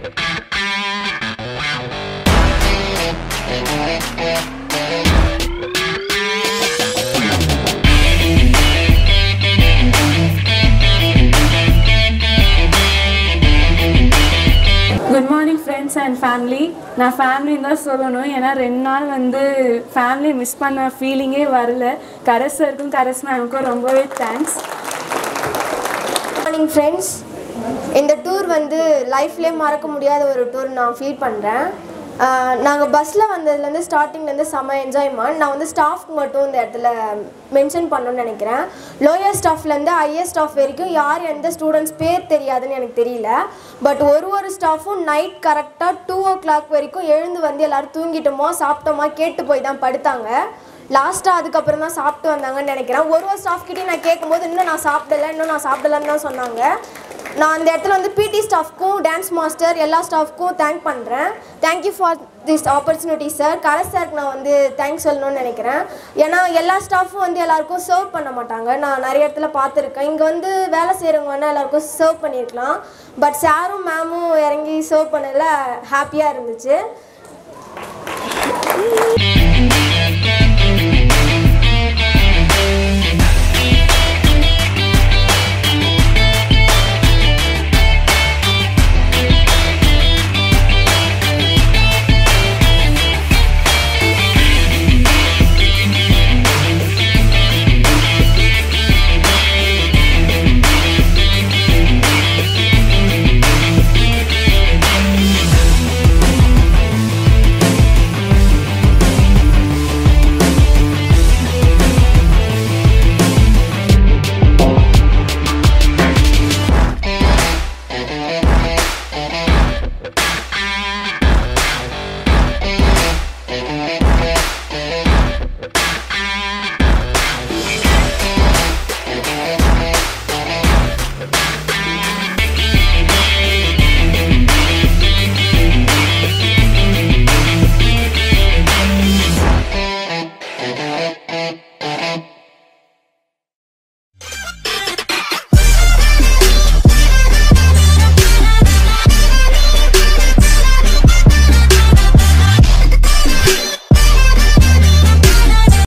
good morning friends and family நான் ஃபேமிலின்னு தான் சொல்லணும் ஏன்னா ரெண்டு நாள் வந்து ஃபேமிலி மிஸ் பண்ண ஃபீலிங்கே வரல கரஸ் சாருக்கும் கரஸ் மேமுக்கும் ரொம்பவே தேங்க்ஸ் மார்னிங் ஃப்ரெண்ட்ஸ் இந்த டூர் வந்து லைஃப்லேயே மறக்க முடியாத ஒரு டூர் நான் ஃபீல் பண்ணுறேன் நாங்கள் பஸ்ஸில் வந்ததுலேருந்து ஸ்டார்டிங்லேருந்து செம்ம என்ஜாய்மெண்ட் நான் வந்து ஸ்டாஃப்க்கு மட்டும் இந்த இடத்துல மென்ஷன் பண்ணணும்னு நினைக்கிறேன் லோயர் ஸ்டாஃப்லேருந்து ஹையர் ஸ்டாஃப் வரைக்கும் யார் எந்த ஸ்டூடெண்ட்ஸ் பேர் தெரியாதுன்னு எனக்கு தெரியல பட் ஒரு ஒரு ஸ்டாஃபும் நைட் கரெக்டாக டூ ஓ கிளாக் வரைக்கும் எழுந்து வந்து எல்லோரும் தூங்கிட்டோமோ சாப்பிட்டோமா கேட்டு போய் தான் படுத்தாங்க லாஸ்ட்டாக அதுக்கப்புறம் தான் சாப்பிட்டு வந்தாங்கன்னு நினைக்கிறேன் ஒரு ஒரு ஸ்டாஃப் கிட்டே நான் கேட்கும்போது இன்னும் நான் சாப்பிடல இன்னும் நான் சாப்பிடலன்னு தான் சொன்னாங்க நான் அந்த இடத்துல வந்து பிடி ஸ்டாஃப்க்கும் டான்ஸ் மாஸ்டர் எல்லா ஸ்டாஃப்க்கும் தேங்க் பண்ணுறேன் thank you for this opportunity sir colour சாருக்கு நான் வந்து தேங்க்ஸ் சொல்லணும்னு நினைக்கிறேன் ஏன்னா எல்லா ஸ்டாஃபும் வந்து எல்லாருக்கும் சர்வ் பண்ண மாட்டாங்க நான் நிறைய இடத்துல பார்த்துருக்கேன் இங்கே வந்து வேலை செய்கிறவங்க வேணால் எல்லாருக்கும் சர்வ் பண்ணியிருக்கலாம் பட் சாரும் மேமும் இறங்கி சர்வ் பண்ணல ஹாப்பியாக இருந்துச்சு